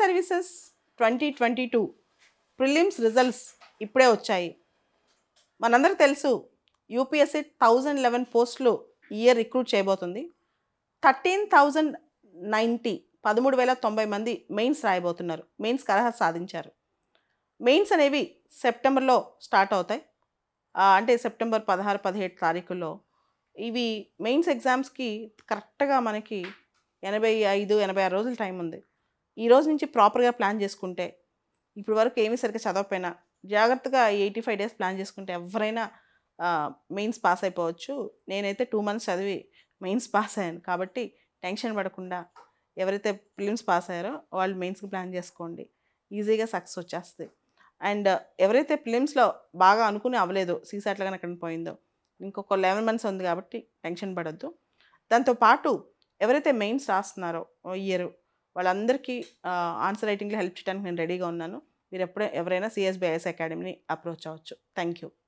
services twenty twenty two prelims results ఇప్పుడే వచ్చాయి మనందరికి తెలుసు యూపీఎస్సీ థౌజండ్ లెవెన్ పోస్టులు ఇయర్ రిక్రూట్ చేయబోతుంది థర్టీన్ థౌజండ్ నైంటీ పదమూడు వేల తొంభై మంది మెయిన్స్ రాయబోతున్నారు మెయిన్స్ అర్హత సాధించారు మెయిన్స్ అనేవి సెప్టెంబర్లో స్టార్ట్ అవుతాయి ఆ, అంటే సెప్టెంబర్ పదహారు పదిహేడు తారీఖుల్లో ఇవి మెయిన్స్ ఎగ్జామ్స్కి కరెక్ట్గా మనకి ఎనభై ఐదు ఎనభై ఆరు రోజులు టైం ఉంది ఈ రోజు నుంచి ప్రాపర్గా ప్లాన్ చేసుకుంటే ఇప్పుడు వరకు ఏమీ సరిగ్గా చదవకపోయినా జాగ్రత్తగా ఎయిటీ ఫైవ్ డేస్ ప్లాన్ చేసుకుంటే ఎవరైనా మెయిన్స్ పాస్ అయిపోవచ్చు నేనైతే టూ మంత్స్ చదివి మెయిన్స్ పాస్ అయ్యాను కాబట్టి టెన్షన్ పడకుండా ఎవరైతే ఫిలిమ్స్ పాస్ అయ్యారో వాళ్ళు మెయిన్స్కి ప్లాన్ చేసుకోండి ఈజీగా సక్సెస్ వచ్చేస్తుంది అండ్ ఎవరైతే ఫిలిమ్స్లో బాగా అనుకుని అవ్వలేదు సీసాట్లో కానీ అక్కడ పోయిందో ఇంకొక లెవెన్ మంత్స్ ఉంది కాబట్టి టెన్షన్ పడొద్దు దాంతోపాటు ఎవరైతే మెయిన్స్ రాస్తున్నారో ఇయర్ వాళ్ళందరికీ ఆన్సర్ రైటింగ్లో హెల్ప్ చేయడానికి నేను రెడీగా ఉన్నాను మీరు ఎప్పుడే ఎవరైనా సిఎస్బిఐఎస్ అకాడమీని అప్రోచ్ అవ్వచ్చు థ్యాంక్ యూ